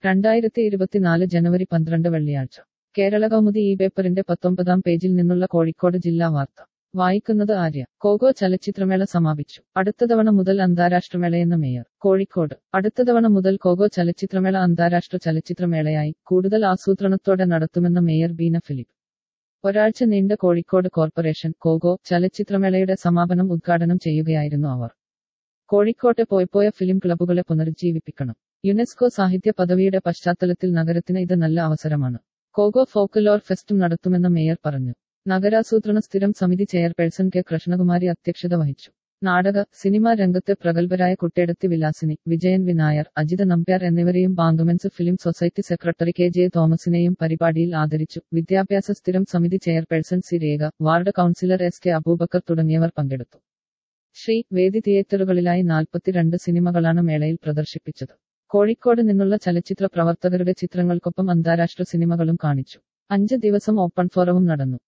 രണ്ടായിരത്തി ഇരുപത്തിനാല് ജനുവരി പന്ത്രണ്ട് വെള്ളിയാഴ്ച കേരള കൗമുദി ഈ പേപ്പറിന്റെ പത്തൊമ്പതാം പേജിൽ നിന്നുള്ള കോഴിക്കോട് ജില്ലാ വാർത്ത വായിക്കുന്നത് ആര്യ കോകോ ചലച്ചിത്രമേള സമാപിച്ചു അടുത്ത തവണ മുതൽ അന്താരാഷ്ട്രമേളയെന്ന മേയർ കോഴിക്കോട് അടുത്ത തവണ മുതൽ കോകോ ചലച്ചിത്രമേള അന്താരാഷ്ട്ര ചലച്ചിത്രമേളയായി കൂടുതൽ ആസൂത്രണത്തോടെ നടത്തുമെന്ന മേയർ ബീന ഫിലിപ്പ് ഒരാഴ്ച നീണ്ട കോഴിക്കോട് കോർപ്പറേഷൻ കോകോ ചലച്ചിത്രമേളയുടെ സമാപനം ഉദ്ഘാടനം ചെയ്യുകയായിരുന്നു അവർ കോഴിക്കോട്ടെ പോയ്പോയ ഫിലിം ക്ലബ്ബുകളെ പുനരുജ്ജീവിപ്പിക്കണം യുനെസ്കോ സാഹിത്യ പദവിയുടെ പശ്ചാത്തലത്തിൽ നഗരത്തിന് ഇത് നല്ല അവസരമാണ് കോകോ ഫോക്കലോർ ഫെസ്റ്റും നടത്തുമെന്ന് മേയർ പറഞ്ഞു നഗരാസൂത്രണ സ്ഥിരം സമിതി ചെയർപേഴ്സൺ കെ കൃഷ്ണകുമാരി അധ്യക്ഷത വഹിച്ചു നാടക സിനിമാ രംഗത്തെ പ്രഗത്ഭരായ കുട്ടേടത്തി വിലാസിനി വിജയൻ വിനായർ അജിത നമ്പ്യാർ എന്നിവരെയും bankmen's film society secretary K J തോമസിനെയും പരിപാടിയിൽ ആദരിച്ചു വിദ്യാഭ്യാസ സ്ഥിരം സമിതി chairperson C Rekha ward councillor S K Aboobacker തുടങ്ങിയവർ പങ്കെടുത്തു ശ്രീ വേദി തിയേറ്ററുകളിലായി നാൽപ്പത്തിരണ്ട് സിനിമകളാണ് മേളയിൽ പ്രദർശിപ്പിച്ചത് കോഴിക്കോട് നിന്നുള്ള ചലച്ചിത്ര പ്രവർത്തകരുടെ ചിത്രങ്ങൾക്കൊപ്പം അന്താരാഷ്ട്ര സിനിമകളും കാണിച്ചു അഞ്ച് ദിവസം ഓപ്പൺ ഫോറവും നടന്നു